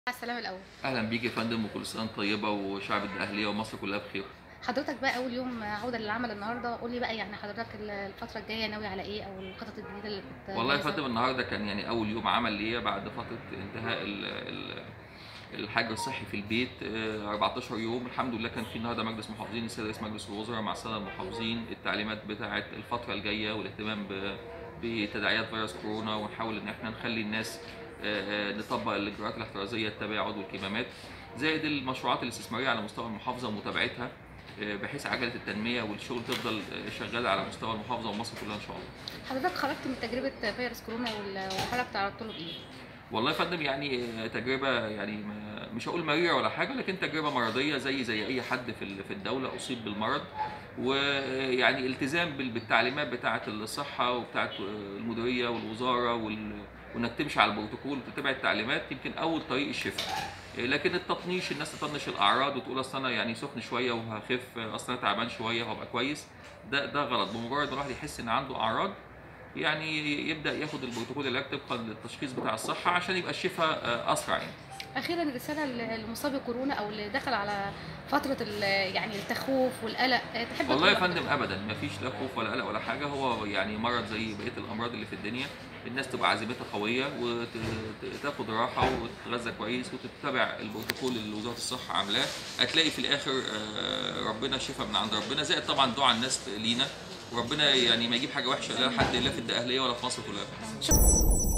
على السلامة الأول اهلا بيك يا فندم وكل سنه وأنت طيبه وشعب الاهليه ومصر كلها بخير حضرتك بقى أول يوم عودة للعمل النهاردة قول لي بقى يعني حضرتك الفترة الجاية ناوي على إيه أو الخطط الجديدة اللي بت والله يا فندم النهارده كان يعني اول يوم عمل ليا بعد فتره انتهاء ال ال الحجر الصحي في البيت آه، 14 يوم الحمد لله كان في النهارده مجلس محافظين السيد رئيس مجلس الوزراء مع الساده المحافظين التعليمات بتاعه الفتره الجايه والاهتمام ب- بتداعيات فيروس كورونا ونحاول ان احنا نخلي الناس آه، آه، نطبق الاجراءات الاحترازيه التباعد والكمامات زائد المشروعات الاستثماريه على مستوى المحافظه ومتابعتها آه، بحيث عجله التنميه والشغل تفضل آه، شغاله على مستوى المحافظه ومصر كلها ان شاء الله. حضرتك خرجت من تجربة فيروس كورونا وال- وحضرتك تعرضت له بإيه؟ والله يا فندم يعني آه، تجربه يعني ما- مش هقول مريره ولا حاجه لكن تجربه مرضيه زي زي اي حد في ال- في الدوله اصيب بالمرض ويعني التزام بال- بالتعليمات بتاعه الصحه وبتاعه آه، المديريه والوزاره وال وانك تمشي على البروتوكول وتتبع التعليمات يمكن اول طريق الشفاء آه، لكن التطنيش الناس تطنش الاعراض وتقول اصل انا يعني سخن شويه وهخف آه، اصل انا تعبان شويه وهبقى كويس ده ده غلط بمجرد ما الواحد يحس ان عنده اعراض يعني يبدا ياخد البروتوكول العلاج طبقا للتشخيص بتاع الصحه عشان يبقى الشفاء آه، اسرع يعني أخيرا الرسالة للمصاب بكورونا أو اللي دخل على فترة ال- يعني التخوف والقلق آه، تحب والله يا تقول فندم ابدا ما فيش لا خوف ولا قلق ولا حاجه هو يعني مرض زي بقيه الامراض اللي في الدنيا الناس تبقى عزيمتها قويه وتاخد راحه وتتغذى كويس وتتبع البروتوكول اللي وزاره الصحه عاملاه هتلاقي في الاخر آه، ربنا شفاء من عند ربنا زائد طبعا دعاء الناس لينا وربنا يعني ما يجيب حاجه وحشه لا لحد لا في الدقهليه ولا في مصر كلها شكرا